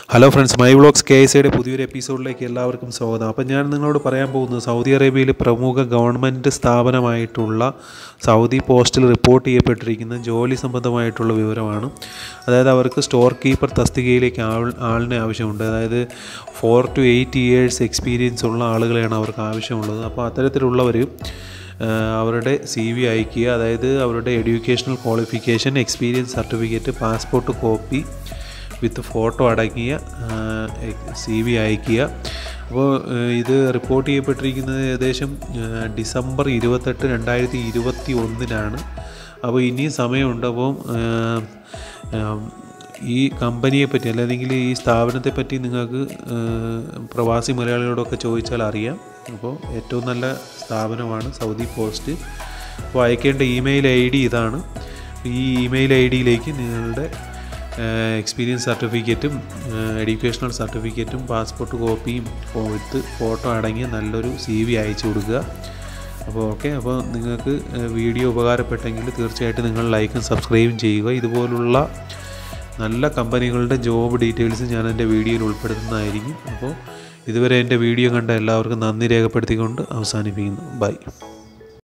hello friends my vlogs K S ഐയുടെ പുതിയൊരു എപ്പിസോഡിലേക്ക് എല്ലാവർക്കും സ്വാഗതം അപ്പം ഞാൻ നിങ്ങളോട് പറയാൻ പോകുന്നത് സൗദി അറേബ്യയിലെ പ്രമുഖ ഗവൺമെൻറ് സ്ഥാപനമായിട്ടുള്ള സൗദി പോസ്റ്റിൽ റിപ്പോർട്ട് ചെയ്യപ്പെട്ടിരിക്കുന്ന ജോലി സംബന്ധമായിട്ടുള്ള വിവരമാണ് അതായത് അവർക്ക് സ്റ്റോർ കീപ്പർ തസ്തികയിലേക്ക് ആൾ ആളിനെ ആവശ്യമുണ്ട് അതായത് four to eight years experience ഉള്ള ആളുകളെയാണ് അവർക്ക് ആവശ്യമുള്ളത് അപ്പോൾ അത്തരത്തിലുള്ളവർ അവരുടെ സി വി അയക്കുക അതായത് അവരുടെ educational qualification experience certificate passport copy with photo അടങ്ങിയ സി വി അയക്കുക അപ്പോൾ ഇത് റിപ്പോർട്ട് ചെയ്യപ്പെട്ടിരിക്കുന്നത് ഏകദേശം ആ, ഡിസംബർ ഇരുപത്തെട്ട് രണ്ടായിരത്തി ഇരുപത്തി ഒന്നിനാണ് അപ്പോൾ ഇനിയും സമയമുണ്ട് അപ്പോൾ ആ, ആ, ഈ കമ്പനിയെ പറ്റി അല്ലെങ്കിൽ ഈ സ്ഥാപനത്തെ പറ്റി നിങ്ങൾക്ക് ആ, പ്രവാസി മലയാളികളോടൊക്കെ ചോദിച്ചാൽ അറിയാം അപ്പോൾ ഏറ്റവും നല്ല സ്ഥാപനമാണ് സൗദി പോസ്റ്റ് അപ്പോൾ അയക്കേണ്ട ഇമെയിൽ ഐ ഡി ഇതാണ് ഈ ഇമെയിൽ ഐ ഡിയിലേക്ക് നിങ്ങളുടെ എക്സ്പീരിയൻസ് സർട്ടിഫിക്കറ്റും എഡ്യൂക്കേഷണൽ സർട്ടിഫിക്കറ്റും പാസ്പോർട്ട് കോപ്പിയും വിത്ത് ഫോട്ടോ അടങ്ങിയ നല്ലൊരു സി വി അയച്ചു കൊടുക്കുക അപ്പോൾ ഓക്കെ അപ്പോൾ നിങ്ങൾക്ക് വീഡിയോ ഉപകാരപ്പെട്ടെങ്കിൽ തീർച്ചയായിട്ടും നിങ്ങൾ ലൈക്കും സബ്സ്ക്രൈബും ചെയ്യുക ഇതുപോലുള്ള നല്ല കമ്പനികളുടെ ജോബ് ഡീറ്റെയിൽസ് ഞാൻ എൻ്റെ വീഡിയോയിൽ ഉൾപ്പെടുത്തുന്നതായിരിക്കും അപ്പോൾ ഇതുവരെ എൻ്റെ വീഡിയോ കണ്ട എല്ലാവർക്കും നന്ദി രേഖപ്പെടുത്തിക്കൊണ്ട് അവസാനിപ്പിക്കുന്നു ബൈ